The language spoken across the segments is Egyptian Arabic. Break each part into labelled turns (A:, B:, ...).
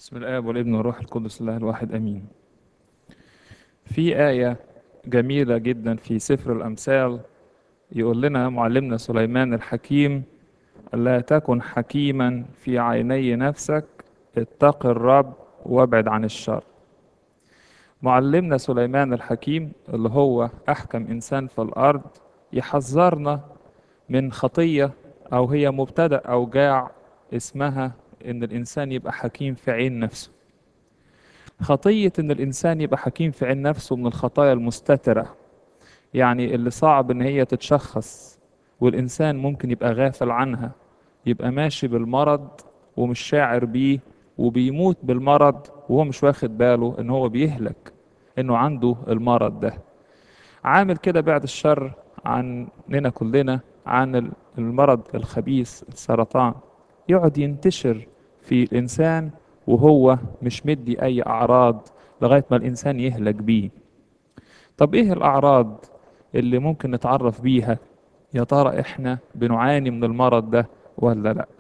A: بسم الآب والابن والروح القدس الله الواحد أمين في آية جميلة جدا في سفر الأمثال يقول لنا معلمنا سليمان الحكيم لا تكن حكيما في عيني نفسك اتق الرب وابعد عن الشر معلمنا سليمان الحكيم اللي هو أحكم إنسان في الأرض يحذرنا من خطية أو هي مبتدأ أوجاع اسمها إن الإنسان يبقى حكيم في عين نفسه خطية إن الإنسان يبقى حكيم في عين نفسه من الخطايا المستترة يعني اللي صعب إن هي تتشخص والإنسان ممكن يبقى غافل عنها يبقى ماشي بالمرض ومش شاعر بيه وبيموت بالمرض وهو مش واخد باله إن هو بيهلك إنه عنده المرض ده عامل كده بعد الشر عننا كلنا عن المرض الخبيث السرطان يقعد ينتشر في الإنسان وهو مش مدي أي أعراض لغاية ما الإنسان يهلك بيه طب إيه الأعراض اللي ممكن نتعرف بيها يا ترى إحنا بنعاني من المرض ده ولا لأ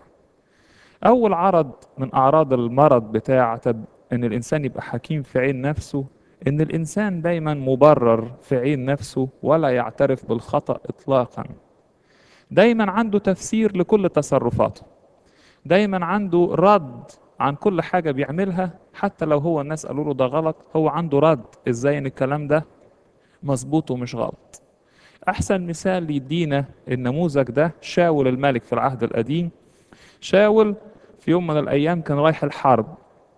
A: أول عرض من أعراض المرض بتاع طب إن الإنسان يبقى حكيم في عين نفسه إن الإنسان دايما مبرر في عين نفسه ولا يعترف بالخطأ إطلاقا دايما عنده تفسير لكل تصرفاته دايما عنده رد عن كل حاجة بيعملها حتى لو هو الناس قالوا له ده غلط هو عنده رد ازاي ان الكلام ده مظبوط ومش غلط احسن مثال يدينا النموذج ده شاول الملك في العهد القديم شاول في يوم من الايام كان رايح الحرب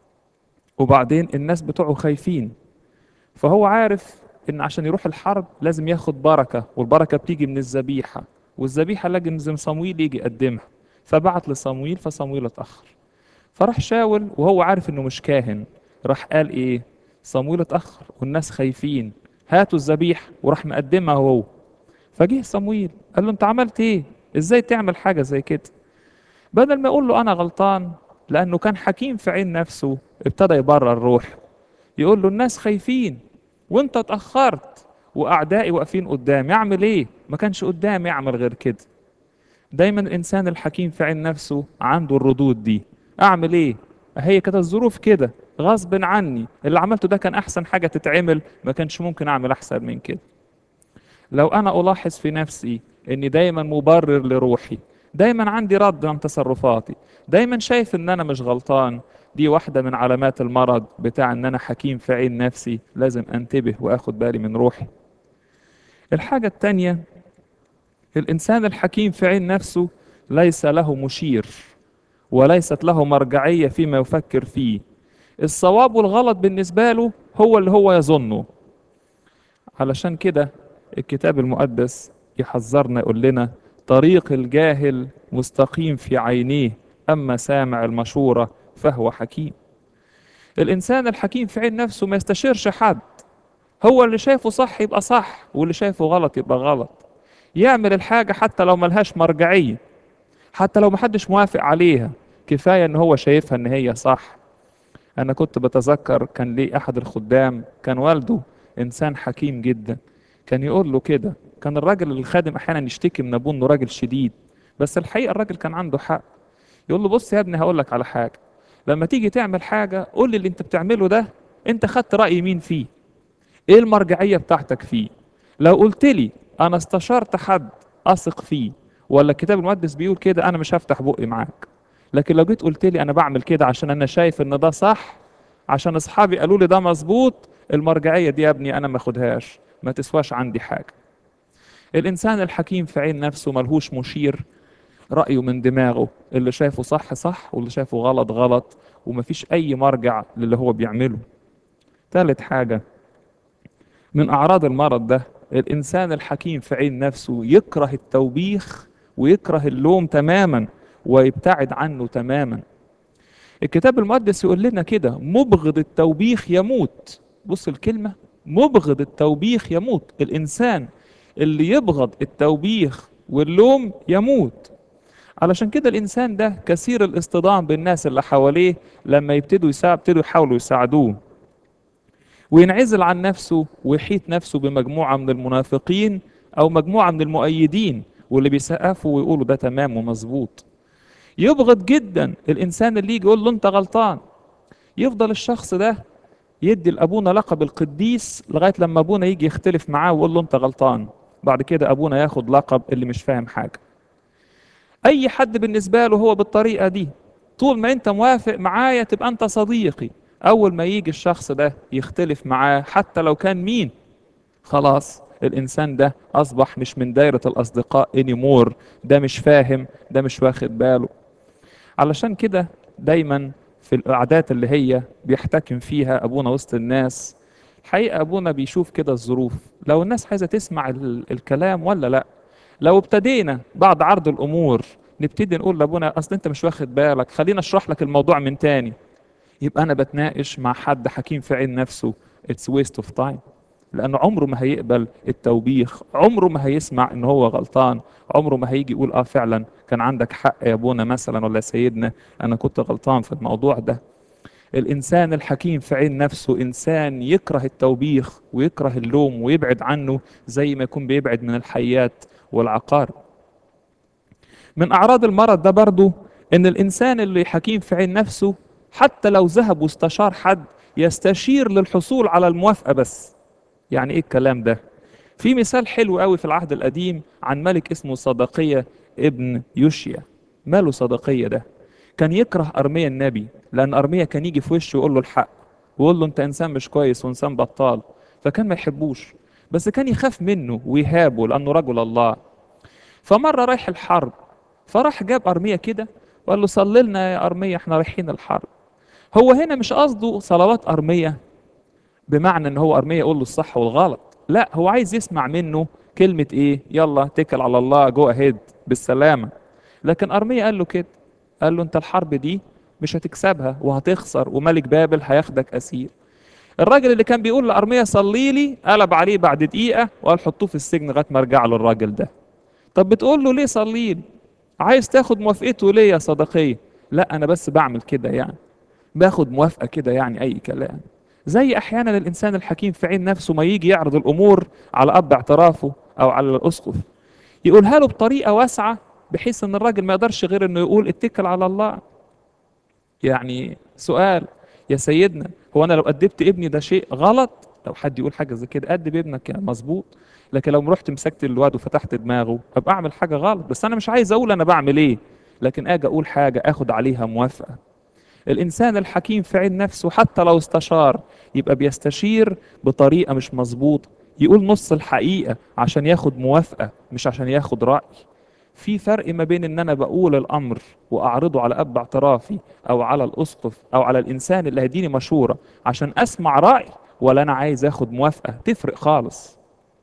A: وبعدين الناس بتوعه خايفين فهو عارف ان عشان يروح الحرب لازم ياخد بركة والبركة بتيجي من الذبيحة والذبيحة لازم صمويل يجي يقدمها فبعت لصمويل فصمويل اتأخر فراح شاول وهو عارف انه مش كاهن راح قال ايه صمويل اتأخر والناس خايفين هاتوا الذبيحة وراح مقدمها هو فجه صمويل قال له انت عملت ايه ازاي تعمل حاجة زي كده بدل ما يقول له انا غلطان لانه كان حكيم في عين نفسه ابتدى يبرر روح يقول له الناس خايفين وانت اتأخرت واعدائي واقفين قدامي اعمل ايه ما كانش قدامي اعمل غير كده دايما الانسان الحكيم في عين نفسه عنده الردود دي اعمل ايه هي كده الظروف كده غصب عني اللي عملته ده كان احسن حاجه تتعمل ما كانش ممكن اعمل احسن من كده لو انا الاحظ في نفسي اني دايما مبرر لروحي دايما عندي رد عن تصرفاتي دايما شايف ان انا مش غلطان دي واحده من علامات المرض بتاع ان انا حكيم في عين نفسي لازم انتبه واخد بالي من روحي الحاجه التانيه الإنسان الحكيم في عين نفسه ليس له مشير وليست له مرجعية فيما يفكر فيه الصواب والغلط بالنسبة له هو اللي هو يظنه علشان كده الكتاب المقدس يحذرنا يقول لنا طريق الجاهل مستقيم في عينيه أما سامع المشورة فهو حكيم الإنسان الحكيم في عين نفسه ما يستشيرش حد هو اللي شايفه صح يبقى صح واللي شايفه غلط يبقى غلط يعمل الحاجة حتى لو ملهاش مرجعية حتى لو محدش موافق عليها كفاية ان هو شايفها ان هي صح انا كنت بتذكر كان لي احد الخدام كان والده انسان حكيم جدا كان يقول له كده كان الراجل الخادم احيانا يشتكي من ابوه انه راجل شديد بس الحقيقة الراجل كان عنده حق يقول له بص يا ابني هقول لك على حاجة لما تيجي تعمل حاجة قول لي اللي انت بتعمله ده انت خدت رأي مين فيه ايه المرجعية بتاعتك فيه لو قلت لي انا استشرت حد اثق فيه ولا الكتاب المقدس بيقول كده انا مش هفتح بقي معاك لكن لو جيت قلت لي انا بعمل كده عشان انا شايف ان ده صح عشان اصحابي قالوا لي ده مظبوط المرجعيه دي يا ابني انا ما اخدهاش ما تسواش عندي حاجه الانسان الحكيم في عين نفسه ملهوش مشير رايه من دماغه اللي شايفه صح صح واللي شايفه غلط غلط ومفيش اي مرجع للي هو بيعمله ثالث حاجه من اعراض المرض ده الإنسان الحكيم في عين نفسه يكره التوبيخ ويكره اللوم تماما ويبتعد عنه تماما الكتاب المقدس يقول لنا كده مبغض التوبيخ يموت بص الكلمة مبغض التوبيخ يموت الإنسان اللي يبغض التوبيخ واللوم يموت علشان كده الإنسان ده كثير الاصطدام بالناس اللي حواليه لما يبتدوا يساعد يبتدوا يحاولوا يساعدوه وينعزل عن نفسه ويحيط نفسه بمجموعة من المنافقين أو مجموعة من المؤيدين واللي بيسقفوا ويقولوا ده تمام ومظبوط يبغض جدا الإنسان اللي يجي يقول له أنت غلطان يفضل الشخص ده يدي لابونا لقب القديس لغايه لما ابونا يجي يختلف معاه ويقول له انت غلطان بعد كده ابونا ياخد لقب اللي مش فاهم حاجه اي حد بالنسبه له هو بالطريقه دي طول ما انت موافق معايا تبقى انت صديقي اول ما يجي الشخص ده يختلف معاه حتى لو كان مين خلاص الانسان ده اصبح مش من دايره الاصدقاء انيمور ده مش فاهم ده مش واخد باله علشان كده دايما في القعدات اللي هي بيحتكم فيها ابونا وسط الناس الحقيقه ابونا بيشوف كده الظروف لو الناس عايزه تسمع ال- الكلام ولا لا لو ابتدينا بعد عرض الامور نبتدي نقول لابونا اصل انت مش واخد بالك خلينا اشرح لك الموضوع من تاني يبقى انا بتناقش مع حد حكيم في عين نفسه اتس ويست اوف تايم لانه عمره ما هيقبل التوبيخ عمره ما هيسمع ان هو غلطان عمره ما هيجي يقول اه فعلا كان عندك حق يا ابونا مثلا ولا يا سيدنا انا كنت غلطان في الموضوع ده الانسان الحكيم في عين نفسه انسان يكره التوبيخ ويكره اللوم ويبعد عنه زي ما يكون بيبعد من الحيات والعقارب من اعراض المرض ده برضو ان الانسان اللي حكيم في عين نفسه حتى لو ذهب واستشار حد يستشير للحصول على الموافقة بس يعني ايه الكلام ده في مثال حلو قوي في العهد القديم عن ملك اسمه صدقية ابن يوشيا ماله صدقية ده كان يكره أرميا النبي لأن أرميا كان يجي في وشه ويقول له الحق ويقول له أنت إنسان مش كويس وإنسان بطال فكان ما يحبوش بس كان يخاف منه ويهابه لأنه رجل الله فمرة رايح الحرب فراح جاب أرميا كده وقال له صلي لنا يا أرميا احنا رايحين الحرب هو هنا مش قصده صلوات أرميا بمعنى ان هو أرميا يقول له الصح والغلط لا هو عايز يسمع منه كلمة ايه يلا اتكل على الله جو اهيد بالسلامة لكن أرميا قال له كده قال له انت الحرب دي مش هتكسبها وهتخسر وملك بابل هياخدك أسير الراجل اللي كان بيقول لأرميا صلي لي قلب عليه بعد دقيقة وقال حطوه في السجن لغاية ما ارجع له الراجل ده طب بتقول له ليه صلي لي عايز تاخد موافقته ليه يا صديقية لا انا بس بعمل كده يعني باخد موافقة كده يعني اي كلام زي احيانا الانسان الحكيم في عين نفسه ما يجي يعرض الامور على اب اعترافه او على الاسقف يقولها له بطريقة واسعة بحيث ان الراجل ما يقدرش غير انه يقول اتكل على الله يعني سؤال يا سيدنا هو انا لو ادبت ابني ده شيء غلط لو حد يقول حاجه زي كده ادب ابنك يعني مظبوط لكن لو رحت مسكت الواد وفتحت دماغه ابقى اعمل حاجه غلط بس انا مش عايز اقول انا بعمل ايه لكن اجي اقول حاجه اخد عليها موافقه الانسان الحكيم في عين نفسه حتى لو استشار يبقى بيستشير بطريقه مش مظبوطه يقول نص الحقيقه عشان ياخد موافقه مش عشان ياخد راي في فرق ما بين ان انا بقول الامر واعرضه على اب اعترافي او على الاسقف او على الانسان اللي هيديني مشوره عشان اسمع راي ولا انا عايز اخد موافقه تفرق خالص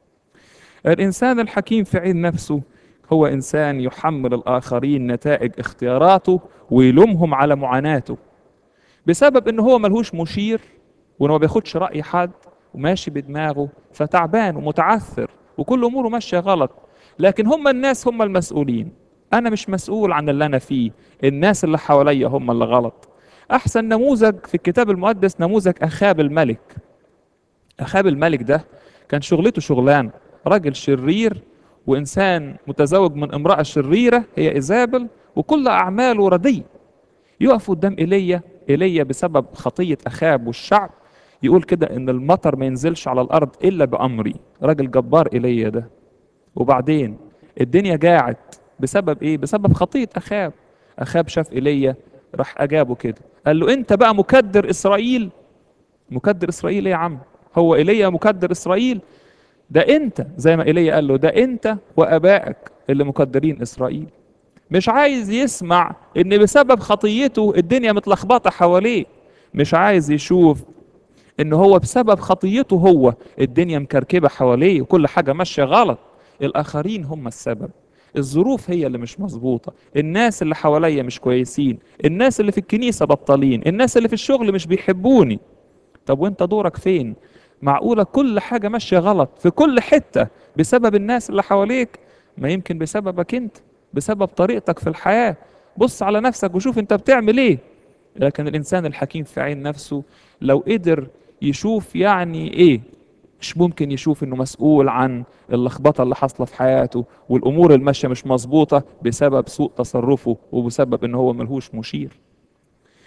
A: الانسان الحكيم في عين نفسه هو انسان يحمل الاخرين نتائج اختياراته ويلومهم على معاناته بسبب ان هو ملهوش مشير وانه ما بياخدش راي حد وماشي بدماغه فتعبان ومتعثر وكل اموره ماشيه غلط لكن هم الناس هم المسؤولين انا مش مسؤول عن اللي انا فيه الناس اللي حواليا هم اللي غلط احسن نموذج في الكتاب المقدس نموذج اخاب الملك اخاب الملك ده كان شغلته شغلان راجل شرير وانسان متزوج من امراه شريره هي ايزابل وكل اعماله رديه يقف قدام ايليا ايليا بسبب خطيه اخاب والشعب يقول كده ان المطر ما ينزلش على الارض الا بامري راجل جبار ايليا ده وبعدين الدنيا جاعت بسبب ايه بسبب خطيه اخاب اخاب شاف ايليا راح اجابه كده قال له انت بقى مكدر اسرائيل مكدر اسرائيل ايه يا عم هو ايليا مكدر اسرائيل ده انت زي ما ايليا قال له ده انت وابائك اللي مكدرين اسرائيل مش عايز يسمع ان بسبب خطيته الدنيا متلخبطه حواليه مش عايز يشوف ان هو بسبب خطيته هو الدنيا مكركبه حواليه وكل حاجه ماشيه غلط الاخرين هم السبب الظروف هي اللي مش مظبوطة الناس اللي حواليا مش كويسين الناس اللي في الكنيسة بطالين الناس اللي في الشغل مش بيحبوني طب وانت دورك فين معقولة كل حاجة ماشية غلط في كل حتة بسبب الناس اللي حواليك ما يمكن بسببك انت بسبب طريقتك في الحياة بص على نفسك وشوف انت بتعمل ايه لكن الانسان الحكيم في عين نفسه لو قدر يشوف يعني ايه مش ممكن يشوف انه مسؤول عن اللخبطه اللي حاصله في حياته والامور الماشيه مش مظبوطه بسبب سوء تصرفه وبسبب ان هو ملهوش مشير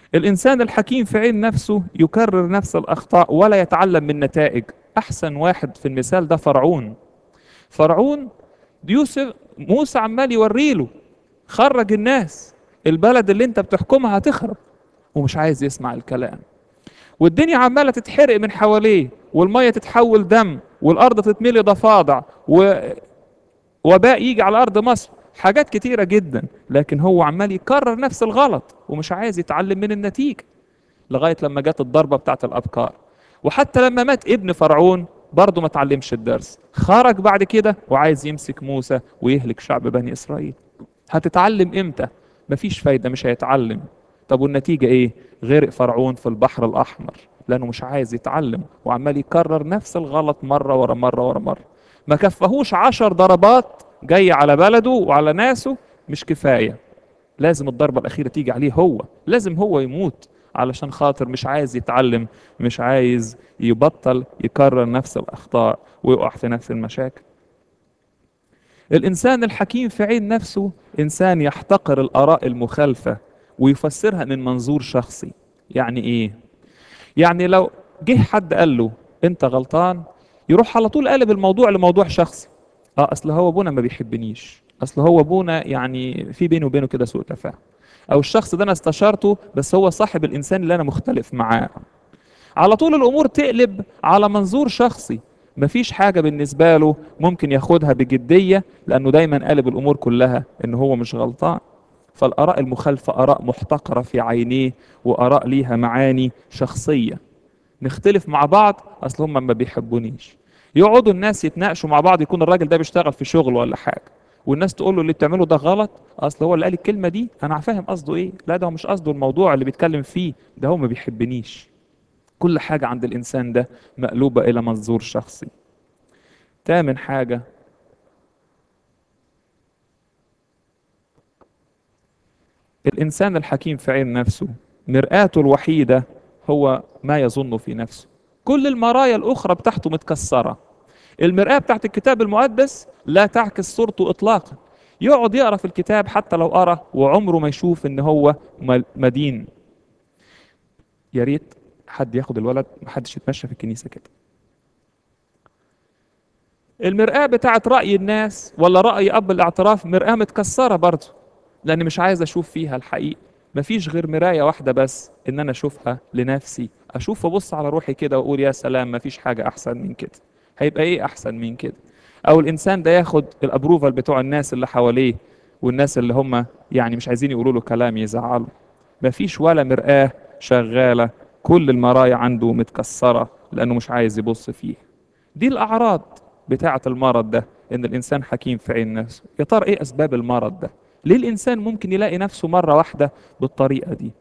A: الإنسان الحكيم في عين نفسه يكرر نفس الأخطاء ولا يتعلم من نتائج أحسن واحد في المثال ده فرعون فرعون يوسف موسى عمال يوريله خرج الناس البلد اللي انت بتحكمها هتخرب ومش عايز يسمع الكلام والدنيا عمالة تتحرق من حواليه والمية تتحول دم والأرض تتملي ضفادع ووباء يجي على أرض مصر حاجات كتيرة جدا لكن هو عمال يكرر نفس الغلط ومش عايز يتعلم من النتيجة لغاية لما جت الضربة بتاعت الأبكار وحتى لما مات ابن فرعون برضه ما تعلمش الدرس خرج بعد كده وعايز يمسك موسى ويهلك شعب بني إسرائيل هتتعلم امتى مفيش فايدة مش هيتعلم طب والنتيجة ايه غرق فرعون في البحر الأحمر لأنه مش عايز يتعلم وعمال يكرر نفس الغلط مرة ورا مرة ورا مرة ما كفهوش عشر ضربات جاي على بلده وعلى ناسه مش كفاية لازم الضربة الأخيرة تيجي عليه هو لازم هو يموت علشان خاطر مش عايز يتعلم مش عايز يبطل يكرر نفس الأخطاء ويقع في نفس المشاكل الإنسان الحكيم في عين نفسه إنسان يحتقر الآراء المخالفة ويفسرها من منظور شخصي يعني إيه؟ يعني لو جه حد قال له أنت غلطان يروح على طول قلب الموضوع لموضوع شخصي اه اصل هو ابونا ما بيحبنيش اصل هو ابونا يعني في بيني وبينه كده سوء تفاهم او الشخص ده انا استشارته بس هو صاحب الانسان اللي انا مختلف معاه على طول الامور تقلب على منظور شخصي مفيش حاجة بالنسبة له ممكن ياخدها بجدية لأنه دايما قلب الأمور كلها إن هو مش غلطان فالآراء المخالفة آراء محتقرة في عينيه وآراء ليها معاني شخصية نختلف مع بعض أصل هم ما بيحبونيش يقعدوا الناس يتناقشوا مع بعض يكون الراجل ده بيشتغل في شغل ولا حاجة والناس تقول له اللي بتعمله ده غلط اصل هو اللي قال الكلمه دي انا فاهم قصده ايه لا ده هو مش قصده الموضوع اللي بيتكلم فيه ده هو ما بيحبنيش كل حاجه عند الانسان ده مقلوبه الى منظور شخصي تامن حاجه الانسان الحكيم في عين نفسه مرآته الوحيده هو ما يظن في نفسه كل المرايا الاخرى بتاعته متكسره المرآة بتاعت الكتاب المقدس لا تعكس صورته إطلاقا يقعد يقرأ في الكتاب حتى لو قرأ وعمره ما يشوف إن هو مدين يا ريت حد ياخد الولد محدش يتمشى في الكنيسة كده المرآة بتاعت رأي الناس ولا رأي أب الاعتراف مرآة متكسرة برضه لأن مش عايز أشوف فيها الحقيقة مفيش غير مراية واحدة بس إن أنا أشوفها لنفسي أشوف أبص على روحي كده وأقول يا سلام مفيش حاجة أحسن من كده هيبقى ايه احسن من كده او الانسان ده ياخد الابروفال بتوع الناس اللي حواليه والناس اللي هم يعني مش عايزين يقولوا له كلام يزعله مفيش ولا مرآة شغالة كل المرايا عنده متكسرة لأنه مش عايز يبص فيه دي الأعراض بتاعة المرض ده إن الإنسان حكيم في عين نفسه يا ترى إيه أسباب المرض ده ليه الإنسان ممكن يلاقي نفسه مرة واحدة بالطريقة دي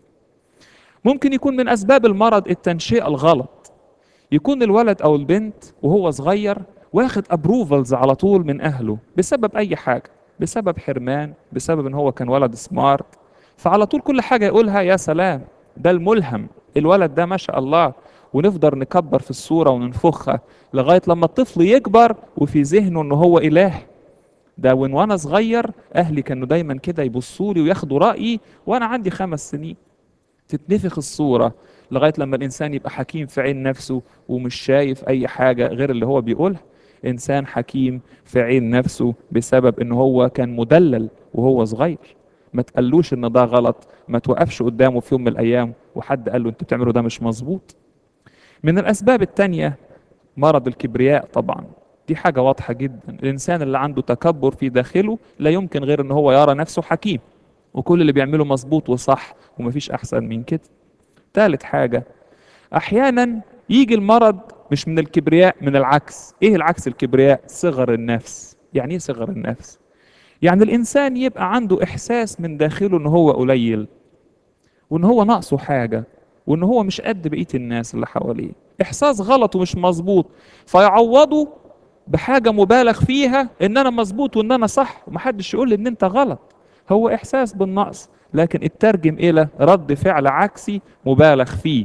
A: ممكن يكون من أسباب المرض التنشئة الغلط يكون الولد او البنت وهو صغير واخد ابروفلز على طول من اهله بسبب اي حاجه بسبب حرمان بسبب ان هو كان ولد سمارت فعلى طول كل حاجه يقولها يا سلام ده الملهم الولد ده ما شاء الله ونفضل نكبر في الصوره وننفخها لغايه لما الطفل يكبر وفي ذهنه ان هو اله ده وين وانا صغير اهلي كانوا دايما كده يبصوا لي وياخدوا رايي وانا عندي خمس سنين تتنفخ الصوره لغايه لما الانسان يبقى حكيم في عين نفسه ومش شايف اي حاجه غير اللي هو بيقولها انسان حكيم في عين نفسه بسبب ان هو كان مدلل وهو صغير ما تقلوش ان ده غلط ما توقفش قدامه في يوم من الايام وحد قال له انت بتعمله ده مش مظبوط من الاسباب التانية مرض الكبرياء طبعا دي حاجة واضحة جدا الإنسان اللي عنده تكبر في داخله لا يمكن غير إن هو يرى نفسه حكيم وكل اللي بيعمله مظبوط وصح ومفيش أحسن من كده ثالث حاجة أحيانا يجي المرض مش من الكبرياء من العكس إيه العكس الكبرياء صغر النفس يعني إيه صغر النفس يعني الإنسان يبقى عنده إحساس من داخله إن هو قليل وإن هو ناقصه حاجة وإن هو مش قد بقية الناس اللي حواليه إحساس غلط ومش مظبوط فيعوضه بحاجة مبالغ فيها إن أنا مظبوط وإن أنا صح ومحدش يقول لي إن أنت غلط هو إحساس بالنقص لكن اترجم الى رد فعل عكسي مبالغ فيه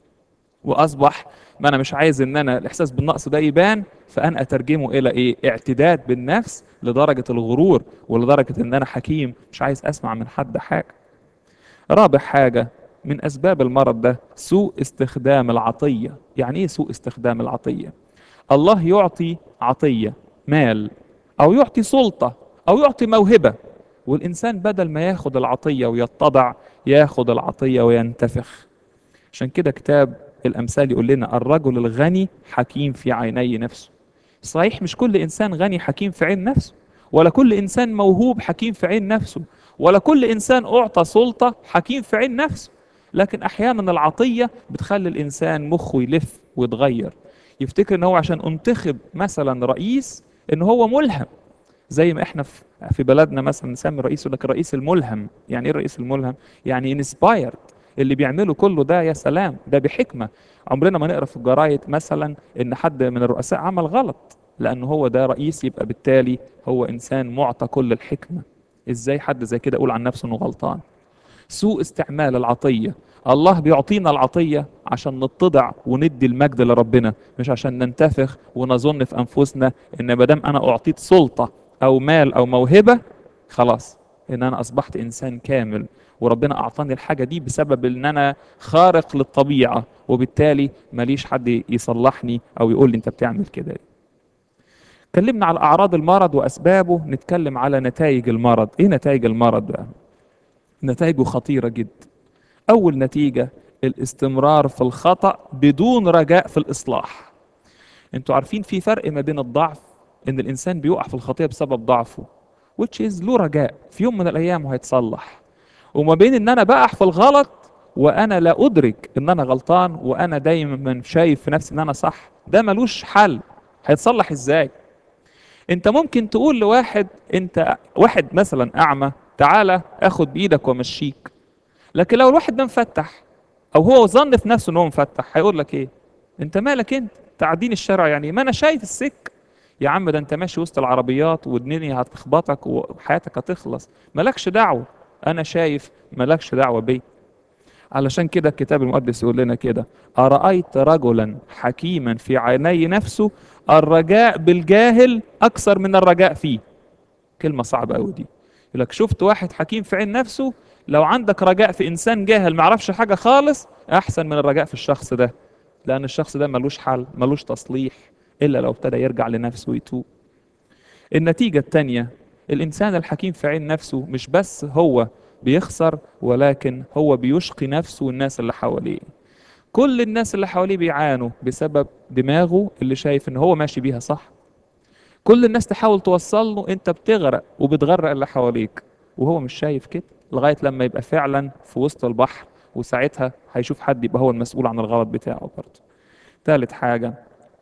A: واصبح ما انا مش عايز ان انا الاحساس بالنقص ده يبان فانا اترجمه الى ايه اعتداد بالنفس لدرجه الغرور ولدرجه ان انا حكيم مش عايز اسمع من حد حاجه رابع حاجه من أسباب المرض ده سوء استخدام العطية يعني إيه سوء استخدام العطية الله يعطي عطية مال أو يعطي سلطة أو يعطي موهبة والإنسان بدل ما ياخد العطية ويتضع ياخد العطية وينتفخ عشان كده كتاب الأمثال يقول لنا الرجل الغني حكيم في عيني نفسه صحيح مش كل إنسان غني حكيم في عين نفسه ولا كل إنسان موهوب حكيم في عين نفسه ولا كل إنسان أعطى سلطة حكيم في عين نفسه لكن أحيانا العطية بتخلي الإنسان مخه يلف ويتغير يفتكر إن هو عشان انتخب مثلا رئيس إن هو ملهم زي ما احنا في في بلدنا مثلا نسمي رئيس يقول لك الرئيس الملهم يعني ايه الرئيس الملهم يعني انسبايرد اللي بيعمله كله ده يا سلام ده بحكمه عمرنا ما نقرا في الجرايد مثلا ان حد من الرؤساء عمل غلط لان هو ده رئيس يبقى بالتالي هو انسان معطى كل الحكمه ازاي حد زي كده يقول عن نفسه انه غلطان سوء استعمال العطيه الله بيعطينا العطيه عشان نتضع وندي المجد لربنا مش عشان ننتفخ ونظن في انفسنا ان ما دام انا اعطيت سلطه او مال او موهبه خلاص ان انا اصبحت انسان كامل وربنا اعطاني الحاجه دي بسبب ان انا خارق للطبيعه وبالتالي ماليش حد يصلحني او يقول لي انت بتعمل كده اتكلمنا على اعراض المرض واسبابه نتكلم على نتائج المرض ايه نتائج المرض بقى نتائجه خطيره جدا اول نتيجه الاستمرار في الخطا بدون رجاء في الاصلاح انتوا عارفين في فرق ما بين الضعف ان الانسان بيقع في الخطيه بسبب ضعفه which is له رجاء في يوم من الايام هيتصلح وما بين ان انا بقع في الغلط وانا لا ادرك ان انا غلطان وانا دايما شايف في نفسي ان انا صح ده ملوش حل هيتصلح ازاي انت ممكن تقول لواحد انت واحد مثلا اعمى تعالى اخد بايدك وامشيك لكن لو الواحد ده مفتح او هو ظن في نفسه ان هو مفتح هيقول لك ايه انت مالك انت تعدين الشارع يعني ما انا شايف السك يا عم ده انت ماشي وسط العربيات والدنيا هتخبطك وحياتك هتخلص مالكش دعوه انا شايف مالكش دعوه بيه علشان كده الكتاب المقدس يقول لنا كده أرأيت رجلا حكيما في عيني نفسه الرجاء بالجاهل أكثر من الرجاء فيه كلمة صعبة أوي دي يقول لك شفت واحد حكيم في عين نفسه لو عندك رجاء في إنسان جاهل ما يعرفش حاجة خالص أحسن من الرجاء في الشخص ده لأن الشخص ده ملوش حل ملوش تصليح إلا لو ابتدى يرجع لنفسه ويتوب النتيجة التانية الإنسان الحكيم في عين نفسه مش بس هو بيخسر ولكن هو بيشقي نفسه والناس اللي حواليه كل الناس اللي حواليه بيعانوا بسبب دماغه اللي شايف ان هو ماشي بيها صح كل الناس تحاول توصل له انت بتغرق وبتغرق اللي حواليك وهو مش شايف كده لغايه لما يبقى فعلا في وسط البحر وساعتها هيشوف حد يبقى هو المسؤول عن الغلط بتاعه برضه ثالث حاجه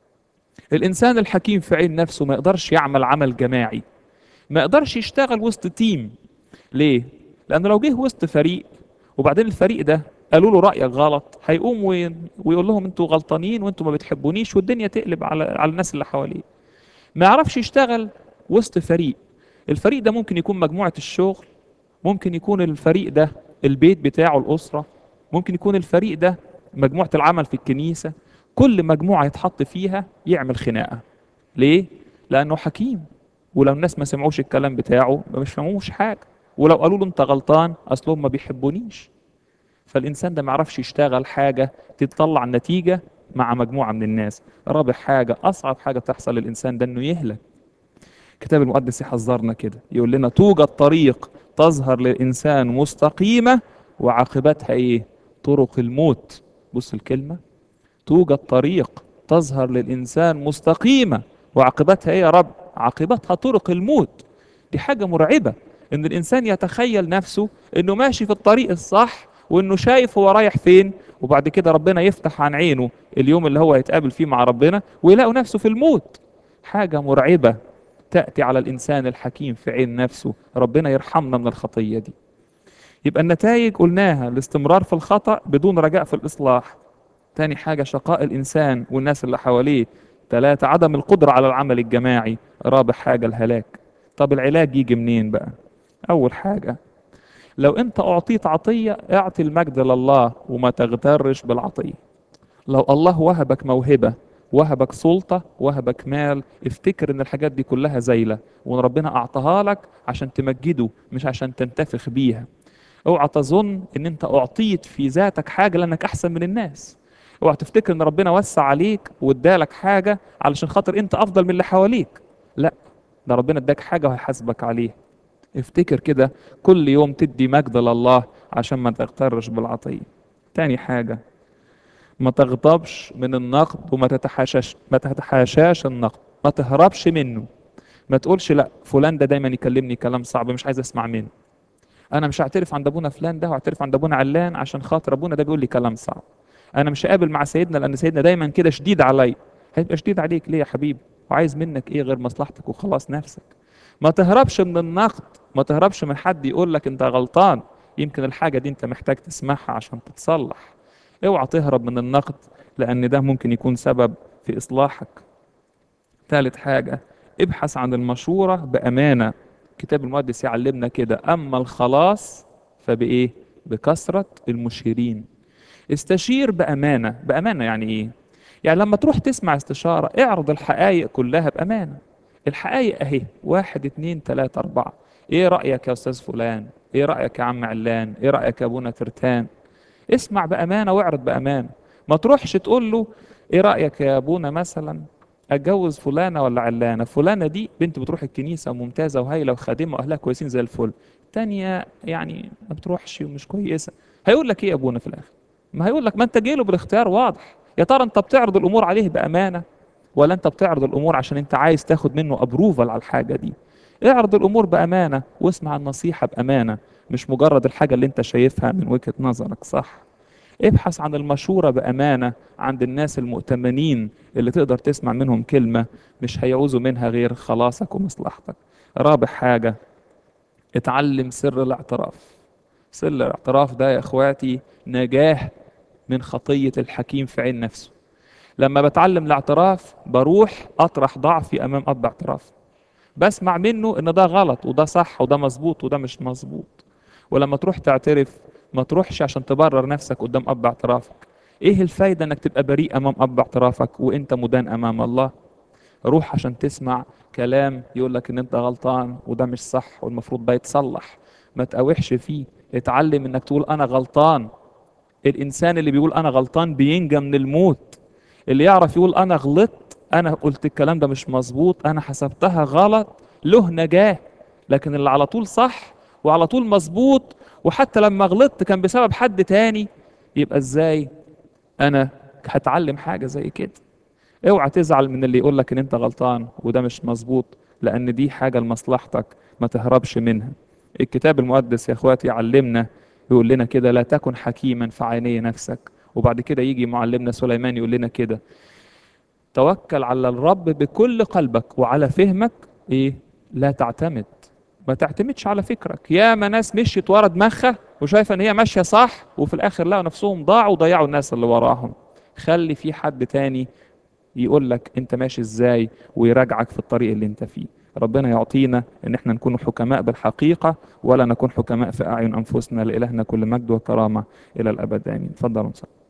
A: الانسان الحكيم في عين نفسه ما يقدرش يعمل عمل جماعي ما يقدرش يشتغل وسط تيم ليه لانه لو جه وسط فريق وبعدين الفريق ده قالوا له رايك غلط هيقوم ويقول لهم انتوا غلطانين وانتوا ما بتحبونيش والدنيا تقلب على على الناس اللي حواليه ما يعرفش يشتغل وسط فريق الفريق ده ممكن يكون مجموعه الشغل ممكن يكون الفريق ده البيت بتاعه الاسره ممكن يكون الفريق ده مجموعه العمل في الكنيسه كل مجموعه يتحط فيها يعمل خناقه ليه لانه حكيم ولو الناس ما سمعوش الكلام بتاعه مش فهموش حاجه ولو قالوا له انت غلطان اصلهم ما بيحبونيش فالانسان ده ما يعرفش يشتغل حاجه تطلع نتيجه مع مجموعه من الناس رابع حاجه اصعب حاجه تحصل للانسان ده انه يهلك الكتاب المقدس يحذرنا كده يقول لنا توجد طريق تظهر للانسان مستقيمه وعاقبتها ايه طرق الموت بص الكلمه توجد طريق تظهر للانسان مستقيمه وعاقبتها ايه يا رب عاقبتها طرق الموت دي حاجه مرعبه ان الانسان يتخيل نفسه انه ماشي في الطريق الصح وانه شايف هو رايح فين وبعد كده ربنا يفتح عن عينه اليوم اللي هو هيتقابل فيه مع ربنا ويلاقوا نفسه في الموت حاجه مرعبه تاتي على الانسان الحكيم في عين نفسه ربنا يرحمنا من الخطيه دي يبقى النتائج قلناها الاستمرار في الخطا بدون رجاء في الاصلاح تاني حاجه شقاء الانسان والناس اللي حواليه ثلاثة عدم القدرة على العمل الجماعي رابع حاجة الهلاك طب العلاج يجي منين بقى أول حاجة لو أنت أعطيت عطية اعطي المجد لله وما تغترش بالعطية لو الله وهبك موهبة وهبك سلطة وهبك مال افتكر ان الحاجات دي كلها زايلة وان ربنا اعطاها لك عشان تمجده مش عشان تنتفخ بيها اوعى تظن ان انت اعطيت في ذاتك حاجه لانك احسن من الناس اوعى تفتكر ان ربنا وسع عليك وادالك حاجه علشان خاطر انت افضل من اللي حواليك لا ده ربنا اداك حاجه وهيحاسبك عليها افتكر كده كل يوم تدي مجد لله عشان ما تغترش بالعطيه تاني حاجه ما تغضبش من النقد وما تتحاشاش ما تتحاشاش النقد ما تهربش منه ما تقولش لا فلان ده دايما يكلمني كلام صعب مش عايز اسمع منه انا مش هعترف عند ابونا فلان ده وهعترف عند ابونا علان عشان خاطر ابونا ده بيقول لي كلام صعب انا مش هقابل مع سيدنا لان سيدنا دايما كده شديد عليا هيبقى شديد عليك ليه يا حبيبي وعايز منك ايه غير مصلحتك وخلاص نفسك ما تهربش من النقد ما تهربش من حد يقول لك انت غلطان يمكن الحاجه دي انت محتاج تسمعها عشان تتصلح اوعى تهرب من النقد لان ده ممكن يكون سبب في اصلاحك ثالث حاجه ابحث عن المشوره بامانه الكتاب المقدس يعلمنا كده اما الخلاص فبايه بكثره المشيرين استشير بامانه بامانه يعني ايه يعني لما تروح تسمع استشاره اعرض الحقائق كلها بامانه الحقائق اهي واحد اتنين تلاته اربعه ايه رايك يا استاذ فلان ايه رايك يا عم علان ايه رايك يا ابونا ترتان اسمع بامانه واعرض بامانه ما تروحش تقول له ايه رايك يا ابونا مثلا اتجوز فلانه ولا علانه فلانه دي بنت بتروح الكنيسه ممتازه وهايله وخادمه واهلها كويسين زي الفل تانية يعني ما بتروحش ومش كويسه هيقول لك ايه يا ابونا في الاخر ما هيقول لك ما انت جاي له بالاختيار واضح يا ترى انت بتعرض الامور عليه بامانه ولا انت بتعرض الامور عشان انت عايز تاخد منه ابروفال على الحاجه دي اعرض الامور بامانه واسمع النصيحه بامانه مش مجرد الحاجه اللي انت شايفها من وجهه نظرك صح ابحث عن المشورة بأمانة عند الناس المؤتمنين اللي تقدر تسمع منهم كلمة مش هيعوزوا منها غير خلاصك ومصلحتك رابع حاجة اتعلم سر الاعتراف سر الاعتراف ده يا اخواتي نجاة من خطية الحكيم في عين نفسه لما بتعلم الاعتراف بروح اطرح ضعفي امام اب اعتراف بسمع منه ان ده غلط وده صح وده مظبوط وده مش مظبوط ولما تروح تعترف ما تروحش عشان تبرر نفسك قدام اب اعترافك ايه الفايدة انك تبقى بريء امام اب اعترافك وانت مدان امام الله روح عشان تسمع كلام يقول لك ان انت غلطان وده مش صح والمفروض ده يتصلح ما تقاوحش فيه اتعلم انك تقول انا غلطان الانسان اللي بيقول انا غلطان بينجى من الموت اللي يعرف يقول انا غلطت انا قلت الكلام ده مش مظبوط انا حسبتها غلط له نجاة لكن اللي على طول صح وعلى طول مظبوط وحتى لما غلطت كان بسبب حد تاني يبقى ازاي انا هتعلم حاجة زي كده اوعى تزعل من اللي يقول لك ان انت غلطان وده مش مظبوط لان دي حاجة لمصلحتك ما تهربش منها الكتاب المقدس يا اخواتي يعلمنا يقول لنا كده لا تكن حكيما في عيني نفسك وبعد كده يجي معلمنا سليمان يقول لنا كده توكل على الرب بكل قلبك وعلى فهمك ايه لا تعتمد ما تعتمدش على فكرك يا ما ناس مشيت ورا دماغها وشايفه ان هي ماشيه صح وفي الاخر لقوا نفسهم ضاعوا وضيعوا الناس اللي وراهم خلي في حد تاني يقول لك انت ماشي ازاي ويراجعك في الطريق اللي انت فيه ربنا يعطينا ان احنا نكون حكماء بالحقيقه ولا نكون حكماء في اعين انفسنا لالهنا كل مجد وكرامه الى الابد امين اتفضلوا